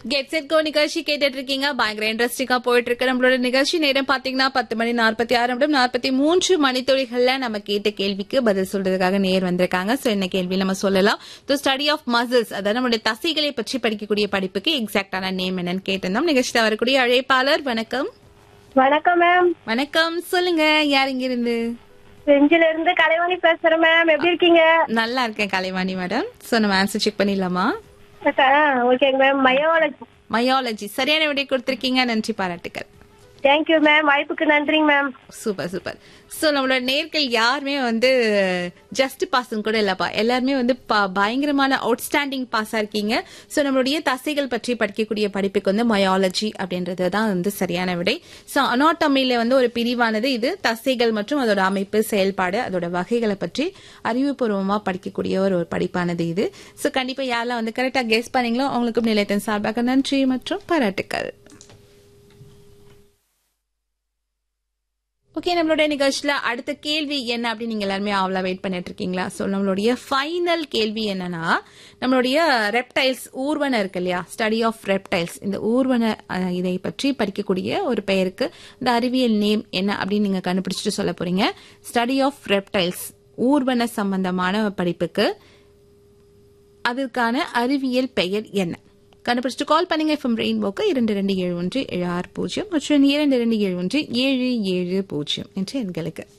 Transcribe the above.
get set go நிகழ்ச்சி கேட்டுட்டு இருக்கீங்க பயங்கர இன்ட்ரெஸ்டிங்கா போயிட்டு இருக்கு நம்மளோட நிகழ்ச்சி நேரம் பாத்தீங்கன்னா பத்து மணி நாற்பத்தி ஆறு நிமிடம் நாற்பத்தி மூன்று மணித்துளிகள்ல நம்ம கேட்ட கேள்விக்கு பதில் சொல்றதுக்காக நேர் வந்திருக்காங்க சோ என்ன கேள்வி நம்ம சொல்லலாம் தி ஸ்டடி ஆஃப் மசில்ஸ் அதாவது நம்மளுடைய தசைகளை பற்றி படிக்கக்கூடிய படிப்புக்கு எக்ஸாக்டான நேம் என்னன்னு கேட்டிருந்தோம் நிகழ்ச்சியில் வரக்கூடிய அழைப்பாளர் வணக்கம் வணக்கம் மேம் வணக்கம் சொல்லுங்க யார் இங்க இருந்து செஞ்சில இருந்து கலைவாணி பேசுறேன் மேம் எப்படி இருக்கீங்க நல்லா இருக்கேன் கலைவாணி மேடம் சோ நம்ம ஆன்சர் செக் பண்ணிடலாமா ஓகேங்க மேம் மயோலஜி மயாலஜி சரியான விடை கொடுத்திருக்கீங்க நன்றி பாராட்டுக்கள் தேங்க்யூ மேம் வாய்ப்புக்கு நன்றிங்க மேம் சூப்பர் சூப்பர் சோ நம்மளோட நேர்கள் யாருமே வந்து ஜஸ்ட் பாஸ்ன்னு கூட இல்லப்பா எல்லாருமே வந்து ப- பயங்கரமான அவுட்ஸ்டாண்டிங் பாஸா இருக்கீங்க சோ நம்மளுடைய தசைகள் பற்றி படிக்கக்கூடிய படிப்புக்கு வந்து மயாலஜி அப்படின்றது தான் வந்து சரியான விடை சோ அனாட்டமில வந்து ஒரு பிரிவானது இது தசைகள் மற்றும் அதோட அமைப்பு செயல்பாடு அதோட வகைகளை பற்றி அறிவுபூர்வமா படிக்கக்கூடிய ஒரு ஒரு படிப்பானது இது சோ கண்டிப்பா யாரெல்லாம் வந்து கரெக்டா கெஸ் பண்ணீங்களோ அவங்களுக்கும் நிலையத்தின் சார்பாக நன்றி மற்றும் பாராட்டுக்கள் ஓகே நம்மளோட நிகழ்ச்சியில அடுத்த கேள்வி என்ன அப்படின்னு நீங்க எல்லாருமே ஆவலா வெயிட் பண்ணிட்டு இருக்கீங்களா ஸோ நம்மளுடைய ஃபைனல் கேள்வி என்னன்னா நம்மளுடைய ரெப்டைல்ஸ் ஊர்வன இருக்கு இல்லையா ஸ்டடி ஆஃப் ரெப்டைல்ஸ் இந்த ஊர்வன அஹ், இதை பற்றி படிக்கக்கூடிய ஒரு பெயருக்கு இந்த அறிவியல் நேம் என்ன அப்படின்னு நீங்க கண்டுபிடிச்சிட்டு சொல்ல போறீங்க ஸ்டடி ஆஃப் ரெப்டைல்ஸ் ஊர்வன சம்பந்தமான படிப்புக்கு அதற்கான அறிவியல் பெயர் என்ன கண்டுபிடிச்சிட்டு கால் பண்ணுங்க எஃப்எம் ரெயின்போக்கு இரண்டு ரெண்டு ஏழு ஒன்று ஏழு ஆறு பூஜ்ஜியம் மற்றும் இரண்டு ரெண்டு ஏழு ஒன்று ஏழு ஏழு பூஜ்ஜியம் என்ற எண்களுக்கு